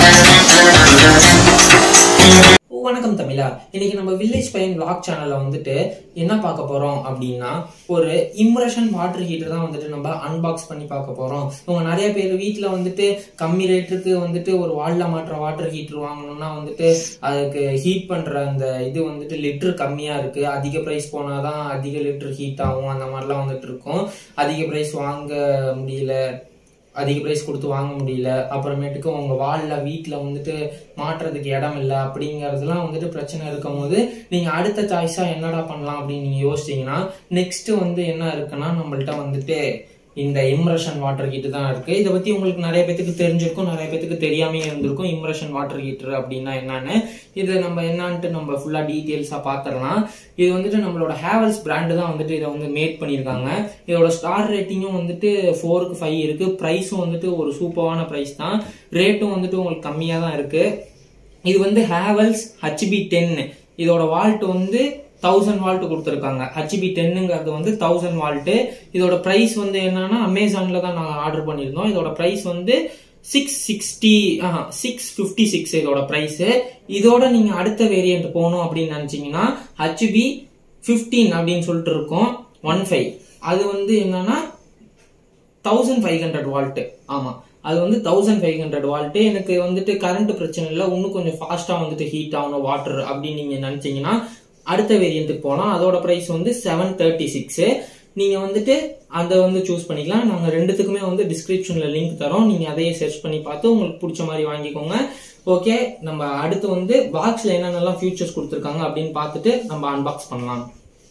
வணக்கம் தமிழா இன்னைக்கு நம்ம வில்லேஜ் பையன் vlog சேனல்ல வந்துட்டு என்ன பார்க்க போறோம் அப்படின்னா ஒரு இம்ப்ரெஷன் வாட்டர் ஹீட்டர் தான் வந்துட்டு நம்ம அன்பாக்ஸ் பண்ணி பார்க்க போறோம் உங்க நிறைய பேர் வீட்ல வந்துட்டு கம்மி ரேட்டுக்கு வந்துட்டு ஒரு வால்ல மாற்ற வாட்டர் ஹீட்டர் வாங்கணும்னா வந்துட்டு அதுக்கு ஹீட் பண்ற அந்த இது வந்துட்டு லிட்டர் கம்மியா இருக்கு அதிக பிரைஸ் போனாதான் அதிக லிட்டர் ஹீட் ஆகும் அந்த மாதிரிலாம் வந்துட்டு இருக்கும் அதிக பிரைஸ் வாங்க முடியல அதிக பிரைஸ் கொடுத்து வாங்க முடியல அப்புறமேட்டுக்கு உங்க வால்ல வீட்ல வந்துட்டு மாற்றுறதுக்கு இடம் இல்லை அப்படிங்கறதுலாம் வந்துட்டு பிரச்சனை இருக்கும் போது நீங்க அடுத்த சாய்ஸா என்னடா பண்ணலாம் அப்படின்னு நீங்க யோசிச்சீங்கன்னா நெக்ஸ்ட் வந்து என்ன இருக்குன்னா நம்மள்ட்ட வந்துட்டு இந்த இம்ரஷன் வாட்டர் ஹீட்டர் தான் இருக்கு இதை பத்தி உங்களுக்கு நிறைய பேத்துக்கு தெரிஞ்சிருக்கும் நிறைய பேத்துக்கு தெரியாமே இருந்திருக்கும் இம்ரஷன் வாட்டர் ஹீட்டர் அப்படின்னா என்னன்னு இது நம்ம என்னன்ட்டு நம்ம ஃபுல்லா டீட்டெயில்ஸா பாத்திரலாம் இது வந்துட்டு நம்மளோட ஹேவல்ஸ் பிராண்டு தான் வந்துட்டு இதை வந்து மேட் பண்ணியிருக்காங்க இதோட ஸ்டார் ரேட்டிங்கும் வந்துட்டு ஃபோருக்கு ஃபைவ் இருக்கு ப்ரைஸும் வந்துட்டு ஒரு சூப்பரான ப்ரைஸ் தான் ரேட்டும் வந்துட்டு உங்களுக்கு கம்மியாக தான் இருக்கு இது வந்து ஹேவல்ஸ் ஹச்பி டென் இதோட வால்ட் வந்து தௌசண்ட் வால்ட் கொடுத்துருக்காங்க ஹச்பி டென்னுங்கிறது வந்து தௌசண்ட் வால்ட்டு இதோட ப்ரைஸ் வந்து என்னன்னா அமேசான்ல தான் நாங்கள் ஆர்டர் பண்ணியிருந்தோம் இதோட ப்ரைஸ் வந்து six sixty six fifty six இதோட ப்ரைஸ் இதோட நீங்க அடுத்த வேரியன்ட் போகணும் அப்படின்னு நினைச்சீங்கன்னா ஹச்பி ஃபிஃப்டீன் அப்படின்னு சொல்லிட்டு இருக்கும் ஒன் ஃபைவ் அது வந்து என்னன்னா தௌசண்ட் ஃபைவ் ஹண்ட்ரட் வால்ட்டு ஆமா அது வந்து தௌசண்ட் ஃபைவ் ஹண்ட்ரட் வால்ட்டு எனக்கு வந்துட்டு கரண்ட் பிரச்சனை இல்லை இன்னும் கொஞ்சம் ஃபாஸ்டா வந்துட்டு ஹீட் ஆகணும் வாட்டர் அப்படின்னு நீங்க நினைச்சீங்கன்னா அடுத்த வேரியண்ட்டுக்கு போகலாம் அதோட ப்ரைஸ் வந்து செவன் தேர்ட்டி சிக்ஸ் நீங்க வந்துட்டு அதை வந்து சூஸ் பண்ணிக்கலாம் நாங்க ரெண்டுத்துக்குமே வந்து டிஸ்கிரிப்ஷன்ல லிங்க் தரோம் நீங்க அதையே சர்ச் பண்ணி பார்த்து உங்களுக்கு பிடிச்ச மாதிரி வாங்கிக்கோங்க ஓகே நம்ம அடுத்து வந்து பாக்ஸ்ல என்னென்னலாம் ஃபியூச்சர்ஸ் கொடுத்துருக்காங்க அப்படின்னு பார்த்துட்டு நம்ம அன்பாக்ஸ் பண்ணலாம்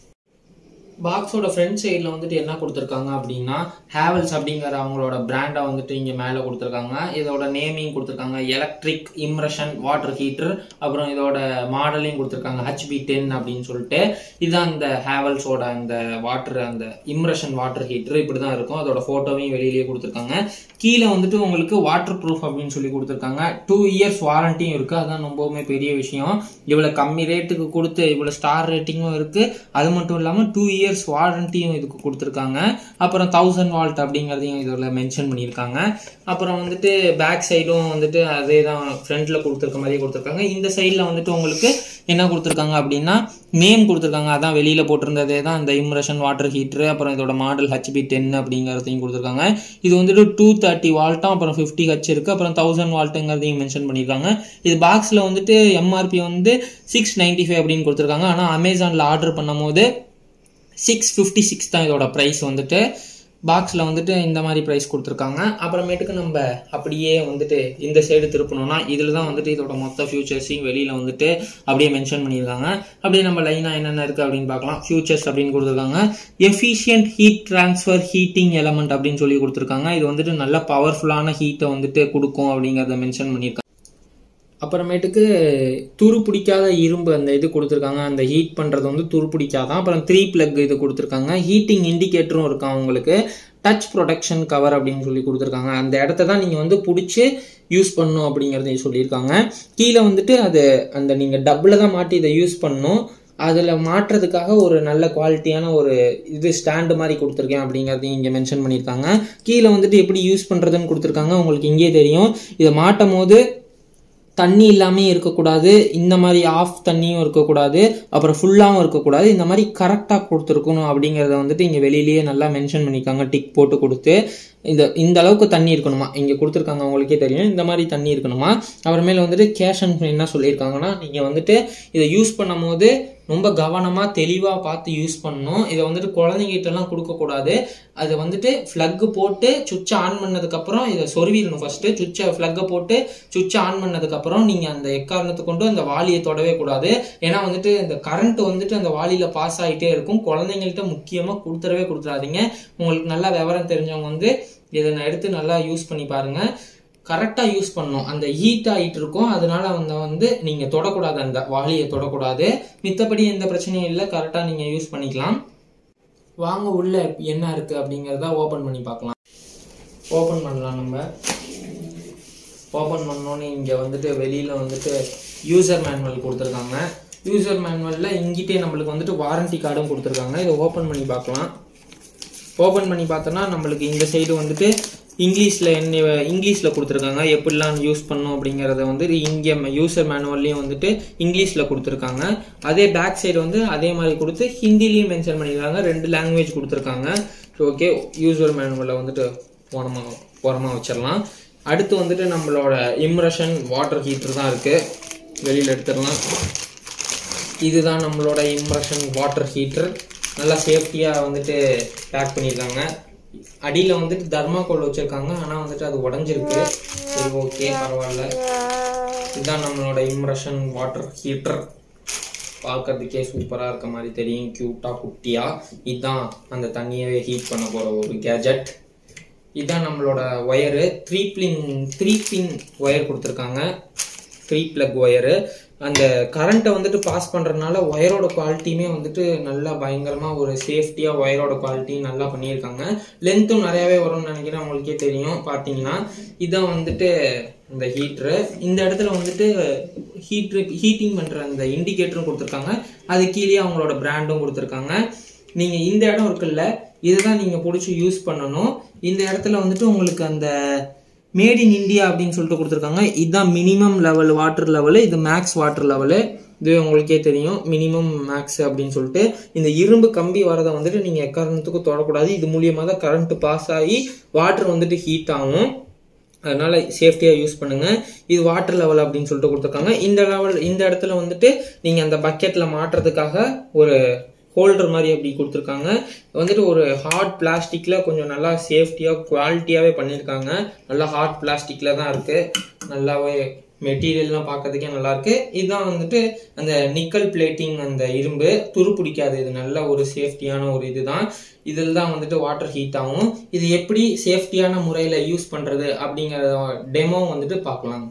பாக்ஸோட ஃப்ரண்ட் சைடில் வந்துட்டு என்ன கொடுத்துருக்காங்க அப்படின்னா ஹேவல்ஸ் அப்படிங்கிற அவங்களோட பிராண்டை வந்துட்டு இங்கே மேலே கொடுத்துருக்காங்க இதோட நேமிங் கொடுத்துருக்காங்க எலக்ட்ரிக் இம்ரஷன் வாட்டர் ஹீட்டர் அப்புறம் இதோட மாடலையும் கொடுத்துருக்காங்க ஹெச்பி டென் அப்படின்னு சொல்லிட்டு இதுதான் இந்த ஹேவல்ஸோட அந்த வாட்டர் அந்த இம்ரஷன் வாட்டர் ஹீட்டர் இப்படி தான் இருக்கும் அதோட ஃபோட்டோவையும் வெளியிலேயே கொடுத்துருக்காங்க கீழே வந்துட்டு உங்களுக்கு வாட்டர் ப்ரூஃப் அப்படின்னு சொல்லி கொடுத்துருக்காங்க டூ இயர்ஸ் வாரண்டியும் இருக்கு அதான் ரொம்பவுமே பெரிய விஷயம் இவ்வளவு கம்மி ரேட்டுக்கு கொடுத்து இவ்வளவு ஸ்டார் ரேட்டிங்கும் இருக்கு அது மட்டும் இல்லாம டூ இயர்ஸ் வாரண்டியும் இதுக்கு கொடுத்துருக்காங்க அப்புறம் தௌசண்ட் வால்ட் அப்படிங்கறதையும் இதில் மென்ஷன் பண்ணியிருக்காங்க அப்புறம் வந்துட்டு பேக் சைடும் வந்துட்டு அதே தான் ஃப்ரண்ட்ல கொடுத்துருக்க மாதிரியே கொடுத்துருக்காங்க இந்த சைடில் வந்துட்டு உங்களுக்கு என்ன கொடுத்துருக்காங்க அப்படின்னா நேம் கொடுத்துருக்காங்க அதான் வெளியில போட்டிருந்ததே தான் இந்த இம்ரஷன் வாட்டர் ஹீட்டர் அப்புறம் இதோட மாடல் ஹெச்பி டென் அப்படிங்கிறதையும் கொடுத்துருக்காங்க இது வந்துட்டு டூ தேர்ட்டி வால்ட்டும் அப்புறம் ஃபிஃப்டி ஹச் இருக்கு அப்புறம் தௌசண்ட் வால்ட்டுங்கிறதையும் மென்ஷன் பண்ணியிருக்காங்க இது பாக்ஸில் வந்துட்டு எம்ஆர்பி வந்து சிக்ஸ் நைன்டி ஃபைவ் அப்படின்னு கொடுத்துருக்காங்க ஆனால் அமேசானில் ஆர்டர் பண்ணும்போது சிக்ஸ் ஃபிஃப்டி சிக்ஸ் தான் இதோட ப்ரைஸ் வந்துட்டு பாக்ஸில் வந்துட்டு இந்த மாதிரி ப்ரைஸ் கொடுத்துருக்காங்க அப்புறமேட்டுக்கு நம்ம அப்படியே வந்துட்டு இந்த சைடு திருப்பணும்னா இதில் தான் வந்துட்டு இதோட மொத்த ஃபியூச்சர்ஸையும் வெளியில் வந்துட்டு அப்படியே மென்ஷன் பண்ணியிருக்காங்க அப்படியே நம்ம லைனாக என்னென்ன இருக்குது அப்படின்னு பார்க்கலாம் ஃபியூச்சர்ஸ் அப்படின்னு கொடுத்துருக்காங்க efficient heat transfer heating element அப்படின்னு சொல்லி கொடுத்துருக்காங்க இது வந்துட்டு நல்ல பவர்ஃபுல்லான ஹீட்டை வந்துட்டு கொடுக்கும் அப்படிங்கிறத மென்ஷன் பண்ணியிருக்காங்க அப்புறமேட்டுக்கு துரு பிடிக்காத இரும்பு அந்த இது கொடுத்துருக்காங்க அந்த ஹீட் பண்ணுறது வந்து துரு பிடிக்காதான் அப்புறம் த்ரீ பிளக் இது கொடுத்துருக்காங்க ஹீட்டிங் இண்டிகேட்டரும் இருக்கும் அவங்களுக்கு டச் ப்ரொடெக்ஷன் கவர் அப்படின்னு சொல்லி கொடுத்துருக்காங்க அந்த இடத்த தான் நீங்கள் வந்து பிடிச்சி யூஸ் பண்ணணும் அப்படிங்கிறதையும் சொல்லியிருக்காங்க கீழே வந்துட்டு அது அந்த நீங்கள் டப்பில் தான் மாட்டி இதை யூஸ் பண்ணணும் அதில் மாற்றுறதுக்காக ஒரு நல்ல குவாலிட்டியான ஒரு இது ஸ்டாண்டு மாதிரி கொடுத்துருக்கேன் அப்படிங்கிறதையும் இங்கே மென்ஷன் பண்ணியிருக்காங்க கீழே வந்துட்டு எப்படி யூஸ் பண்ணுறதுன்னு கொடுத்துருக்காங்க உங்களுக்கு இங்கேயே தெரியும் இதை மாட்டும் போது தண்ணி இல்லாமே இருக்கக்கூடாது இந்த மாதிரி ஆஃப் தண்ணியும் இருக்கக்கூடாது அப்புறம் ஃபுல்லாகவும் இருக்கக்கூடாது இந்த மாதிரி கரெக்டாக கொடுத்துருக்கணும் அப்படிங்கிறத வந்துட்டு இங்கே வெளியிலேயே நல்லா மென்ஷன் பண்ணியிருக்காங்க டிக் போட்டு கொடுத்து இந்த இந்த அளவுக்கு தண்ணி இருக்கணுமா இங்கே கொடுத்துருக்காங்க உங்களுக்கே தெரியும் இந்த மாதிரி தண்ணி இருக்கணுமா அப்புறமேல வந்துட்டு கேஷ் அண்ட் என்ன சொல்லியிருக்காங்கன்னா நீங்கள் வந்துட்டு இதை யூஸ் பண்ணும் போது ரொம்ப கவனமாக தெளிவாக பார்த்து யூஸ் பண்ணணும் இதை வந்துட்டு குழந்தைங்கிட்டலாம் கொடுக்கக்கூடாது அதை வந்துட்டு ஃப்ளக்கு போட்டு சுவிட்சை ஆன் பண்ணதுக்கப்புறம் இதை சொருவிடணும் ஃபஸ்ட்டு சுவிட்சை ஃப்ளக்கை போட்டு சுவிட்சை ஆன் பண்ணதுக்கப்புறம் நீங்கள் அந்த எக்காரணத்தை கொண்டு அந்த வாலியை தொடவே கூடாது ஏன்னா வந்துட்டு இந்த கரண்ட் வந்துட்டு அந்த வாலியில் பாஸ் ஆகிட்டே இருக்கும் குழந்தைங்கள்ட்ட முக்கியமாக கொடுத்துடவே கொடுத்துடாதீங்க உங்களுக்கு நல்லா விவரம் தெரிஞ்சவங்க வந்து இதை நான் எடுத்து நல்லா யூஸ் பண்ணி பாருங்க கரெக்டாக யூஸ் பண்ணணும் அந்த ஹீட் ஆகிட்டு இருக்கும் அதனால வந்து வந்து நீங்கள் தொடக்கூடாது அந்த வாளியை தொடக்கூடாது மித்தபடி எந்த பிரச்சனையும் இல்லை கரெக்டாக நீங்கள் யூஸ் பண்ணிக்கலாம் வாங்க உள்ள என்ன இருக்கு அப்படிங்கிறத ஓப்பன் பண்ணி பார்க்கலாம் ஓப்பன் பண்ணலாம் நம்ம ஓப்பன் பண்ணோன்னே இங்கே வந்துட்டு வெளியில் வந்துட்டு யூசர் மேனுவல் கொடுத்துருக்காங்க யூசர் மேனுவலில் இங்கிட்டே நம்மளுக்கு வந்துட்டு வாரண்டி கார்டும் கொடுத்துருக்காங்க இதை ஓப்பன் பண்ணி பார்க்கலாம் ஓப்பன் பண்ணி பார்த்தோன்னா நம்மளுக்கு இந்த சைடு வந்துட்டு இங்கிலீஷில் என்ன இங்கிலீஷில் கொடுத்துருக்காங்க எப்படிலாம் யூஸ் பண்ணணும் அப்படிங்கிறத வந்து இங்கே யூசர் மேனுவல்லையும் வந்துட்டு இங்கிலீஷில் கொடுத்துருக்காங்க அதே பேக் சைடு வந்து அதே மாதிரி கொடுத்து ஹிந்திலையும் மென்ஷன் பண்ணியிருக்காங்க ரெண்டு லாங்குவேஜ் கொடுத்துருக்காங்க ஸோ ஓகே யூசர் மேனுவலில் வந்துட்டு ஓரமாக ஓரமாக வச்சிடலாம் அடுத்து வந்துட்டு நம்மளோட இம்ரஷன் வாட்டர் ஹீட்டர் தான் இருக்குது வெளியில் எடுத்துடலாம் இதுதான் நம்மளோட இம்ப்ரெஷன் வாட்டர் ஹீட்டர் நல்லா சேஃப்டியாக வந்துட்டு பேக் பண்ணியிருக்காங்க அடியில் வந்துட்டு தர்மாக்கோல் வச்சுருக்காங்க ஆனால் வந்துட்டு அது உடஞ்சிருக்கு சரி ஓகே பரவாயில்ல இதுதான் நம்மளோட இம்ப்ரெஷன் வாட்டர் ஹீட்டர் பார்க்கறதுக்கே சூப்பராக இருக்க மாதிரி தெரியும் க்யூட்டாக குட்டியாக இதுதான் அந்த தண்ணியவே ஹீட் பண்ண போகிற ஒரு கேஜெட் இதுதான் நம்மளோட wire three pin three pin wire கொடுத்துருக்காங்க த்ரீ பிளக் ஒயரு அந்த கரண்ட்டை வந்துட்டு பாஸ் பண்ணுறதுனால ஒயரோட குவாலிட்டியுமே வந்துட்டு நல்லா பயங்கரமாக ஒரு சேஃப்டியாக ஒயரோட குவாலிட்டியும் நல்லா பண்ணியிருக்காங்க லென்த்தும் நிறையாவே வரும்னு நினைக்கிறேன் உங்களுக்கே தெரியும் பார்த்தீங்கன்னா இதான் வந்துட்டு இந்த ஹீட்ரு இந்த இடத்துல வந்துட்டு ஹீட்ரு ஹீட்டிங் பண்ணுற அந்த இண்டிகேட்டரும் கொடுத்துருக்காங்க அது கீழே அவங்களோட பிராண்டும் கொடுத்துருக்காங்க நீங்கள் இந்த இடம் இருக்குல்ல இதுதான் நீங்கள் பிடிச்சி யூஸ் பண்ணணும் இந்த இடத்துல வந்துட்டு உங்களுக்கு அந்த மேட் இன் இந்தியா அப்படின்னு சொல்லிட்டு கொடுத்துருக்காங்க இதுதான் மினிமம் லெவல் வாட்டர் லெவலு இது மேக்ஸ் வாட்டர் லெவலு இது உங்களுக்கே தெரியும் மினிமம் மேக்ஸ் அப்படின்னு சொல்லிட்டு இந்த இரும்பு கம்பி வரதை வந்துட்டு நீங்கள் எக்காரணத்துக்கும் தொடக்கூடாது இது மூலியமாக தான் கரண்ட் பாஸ் ஆகி வாட்டர் வந்துட்டு ஹீட் ஆகும் அதனால சேஃப்டியாக யூஸ் பண்ணுங்க இது வாட்டர் லெவல் அப்படின்னு சொல்லிட்டு கொடுத்துருக்காங்க இந்த லெவல் இந்த இடத்துல வந்துட்டு நீங்கள் அந்த பக்கெட்டில் மாட்டுறதுக்காக ஒரு ஹோல்டர் மாதிரி அப்படி கொடுத்துருக்காங்க வந்துட்டு ஒரு ஹார்ட் பிளாஸ்டிக்கில் கொஞ்சம் நல்லா சேஃப்டியாக குவாலிட்டியாகவே பண்ணியிருக்காங்க நல்லா ஹார்ட் பிளாஸ்டிக்கில் தான் இருக்குது நல்லாவே மெட்டீரியல்லாம் பார்க்கறதுக்கே நல்லா இருக்கு இதுதான் வந்துட்டு அந்த நிக்கல் பிளேட்டிங் அந்த இரும்பு துரு பிடிக்காது இது நல்ல ஒரு சேஃப்டியான ஒரு இதுதான் இதில் தான் வந்துட்டு வாட்டர் ஹீட் ஆகும் இது எப்படி சேஃப்டியான முறையில் யூஸ் பண்ணுறது அப்படிங்கிற டெமோ வந்துட்டு பார்க்கலாம்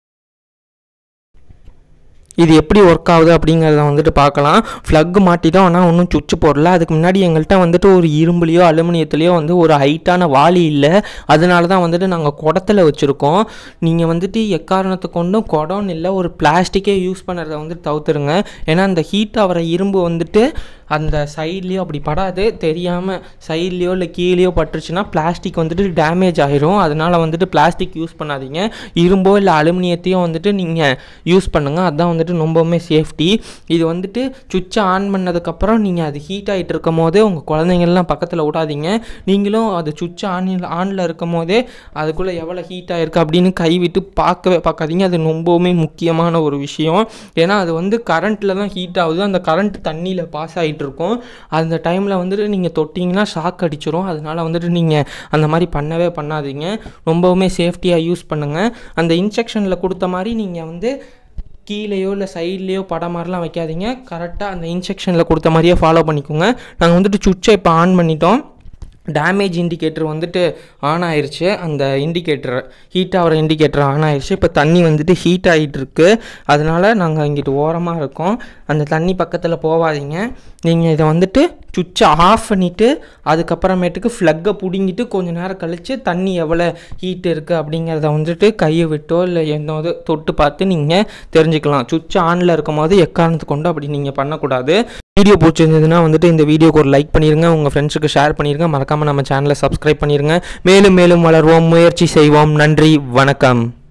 இது எப்படி ஒர்க் ஆகுது அப்படிங்கிறத வந்துட்டு பார்க்கலாம் ஃப்ளக் மாட்டிட்டோம் ஆனால் ஒன்றும் சுவிட்ச் போடல அதுக்கு முன்னாடி எங்கள்கிட்ட வந்துட்டு ஒரு இரும்புலையோ அலுமினியத்துலேயோ வந்து ஒரு ஹைட்டான வாளி இல்லை அதனால தான் வந்துட்டு நாங்கள் குடத்துல வச்சுருக்கோம் நீங்கள் வந்துட்டு எக்காரணத்தை கொண்டும் குடம்னு இல்லை ஒரு பிளாஸ்டிக்கே யூஸ் பண்ணுறத வந்துட்டு தவிர்த்துருங்க ஏன்னா அந்த ஹீட் ஆகிற இரும்பு வந்துட்டு அந்த சைட்லேயோ அப்படி படாது தெரியாமல் சைட்லேயோ இல்லை கீழேயோ பட்டுருச்சுன்னா பிளாஸ்டிக் வந்துட்டு டேமேஜ் ஆயிரும் அதனால் வந்துட்டு பிளாஸ்டிக் யூஸ் பண்ணாதீங்க இரும்போ இல்லை அலுமினியத்தையும் வந்துட்டு நீங்கள் யூஸ் பண்ணுங்கள் அதுதான் வந்துட்டு ரொம்பவுமே சேஃப்டி இது வந்துட்டு சுவிட்சை ஆன் பண்ணதுக்கப்புறம் நீங்கள் அது ஹீட் ஆகிட்டு இருக்கும் போதே உங்கள் குழந்தைங்கள்லாம் பக்கத்தில் விடாதீங்க நீங்களும் அது சுவிட்ச் ஆனில் ஆனில் இருக்கும் போதே அதுக்குள்ளே எவ்வளோ ஹீட் ஆகிருக்கு அப்படின்னு கைவிட்டு பார்க்கவே பார்க்காதீங்க அது ரொம்பவுமே முக்கியமான ஒரு விஷயம் ஏன்னா அது வந்து கரண்ட்டில் தான் ஹீட் ஆகுது அந்த கரண்ட் தண்ணியில் பாஸ் ஆகிட்டு இருக்கும் அந்த டைமில் வந்துட்டு நீங்கள் தொட்டிங்கன்னா ஷாக் அடிச்சிரும் அதனால வந்துட்டு நீங்கள் அந்த மாதிரி பண்ணவே பண்ணாதீங்க ரொம்பவுமே சேஃப்டியாக யூஸ் பண்ணுங்கள் அந்த இன்ஸ்ட்ரக்ஷனில் கொடுத்த மாதிரி நீங்கள் வந்து கீழேயோ இல்லை சைட்லேயோ படம் மாதிரிலாம் வைக்காதீங்க கரெக்டாக அந்த இன்ஸ்ட்ரக்ஷனில் கொடுத்த மாதிரியே ஃபாலோ பண்ணிக்கோங்க நாங்கள் வந்துட்டு சுவிட்சை இப்போ ஆன் பண்ணிட்டோம் டேமேஜ் இண்டிகேட்டர் வந்துட்டு ஆன் ஆயிருச்சு அந்த இண்டிகேட்டர் ஹீட் ஆகிற இண்டிகேட்டர் ஆன் ஆயிருச்சு இப்போ தண்ணி வந்துட்டு ஹீட் ஆகிட்டு இருக்கு அதனால நாங்கள் இங்கிட்டு ஓரமாக இருக்கோம் அந்த தண்ணி பக்கத்தில் போகாதீங்க நீங்கள் இதை வந்துட்டு சுவிட்சை ஆஃப் பண்ணிவிட்டு அதுக்கப்புறமேட்டுக்கு ஃப்ளக்கை பிடுங்கிட்டு கொஞ்சம் நேரம் கழித்து தண்ணி எவ்வளோ ஹீட் இருக்குது அப்படிங்கிறத வந்துட்டு கையை விட்டோ இல்லை என்னோது தொட்டு பார்த்து நீங்கள் தெரிஞ்சுக்கலாம் சுவிட்ச் ஆனில் இருக்கும் போது எக்காரணத்து கொண்டு அப்படி நீங்கள் பண்ணக்கூடாது வீடியோ பிடிச்சிருந்ததுன்னா வந்துட்டு இந்த வீடியோக்கு ஒரு லைக் பண்ணிடுங்க உங்கள் ஃப்ரெண்ட்ஸுக்கு ஷேர் பண்ணிடுங்க மறக்காமல் நம்ம சேனலை சப்ஸ்கிரைப் பண்ணிடுங்க மேலும் மேலும் வளர்வோம் முயற்சி செய்வோம் நன்றி வணக்கம்